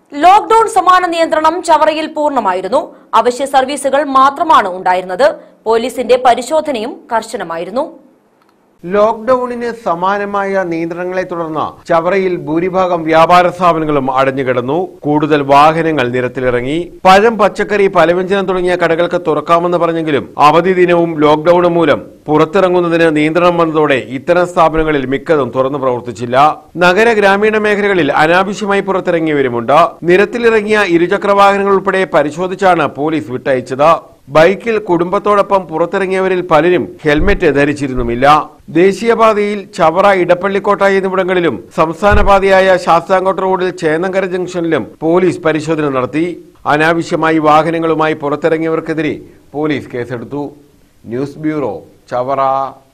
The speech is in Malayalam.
ലോക്ഡൌൺ സമാന നിയന്ത്രണം ചവറയിൽ പൂർണ്ണമായിരുന്നു അവശ്യ സർവീസുകൾ മാത്രമാണ് ഉണ്ടായിരുന്നത് പോലീസിന്റെ പരിശോധനയും കർശനമായിരുന്നു ലോക്ഡൌണിന് സമാനമായ നിയന്ത്രണങ്ങളെ തുടർന്ന് ചവറയിൽ ഭൂരിഭാഗം വ്യാപാര സ്ഥാപനങ്ങളും അടഞ്ഞുകിടന്നു കൂടുതൽ വാഹനങ്ങൾ നിരത്തിലിറങ്ങി പഴം പച്ചക്കറി പലവ്യഞ്ജനം തുടങ്ങിയ കടകൾക്ക് തുറക്കാമെന്ന് പറഞ്ഞെങ്കിലും അവധി ദിനവും ലോക്ഡൌണും മൂലം പുറത്തിറങ്ങുന്നതിന് നിയന്ത്രണം വന്നതോടെ ഇത്തരം സ്ഥാപനങ്ങളിൽ മിക്കതും തുറന്നു പ്രവർത്തിച്ചില്ല നഗര ഗ്രാമീണ മേഖലകളിൽ അനാവശ്യമായി പുറത്തിറങ്ങിയവരുമുണ്ട് നിരത്തിലിറങ്ങിയ ഇരുചക്ര വാഹനങ്ങൾ ഉൾപ്പെടെ പരിശോധിച്ചാണ് പോലീസ് വിട്ടയച്ചത് ബൈക്കിൽ കുടുംബത്തോടൊപ്പം പുറത്തിറങ്ങിയവരിൽ പലരും ഹെൽമെറ്റ് ധരിച്ചിരുന്നുമില്ല ദേശീയപാതയിൽ ചവറ ഇടപ്പള്ളിക്കോട്ട എന്നിവിടങ്ങളിലും സംസ്ഥാന പാതയായ ശാസ്താംകോട്ട റോഡിൽ ചേന്നങ്കര ജംഗ്ഷനിലും പോലീസ് പരിശോധന നടത്തി അനാവശ്യമായി വാഹനങ്ങളുമായി പുറത്തിറങ്ങിയവർക്കെതിരെ പോലീസ് കേസെടുത്തു ന്യൂസ് ബ്യൂറോ ചവറ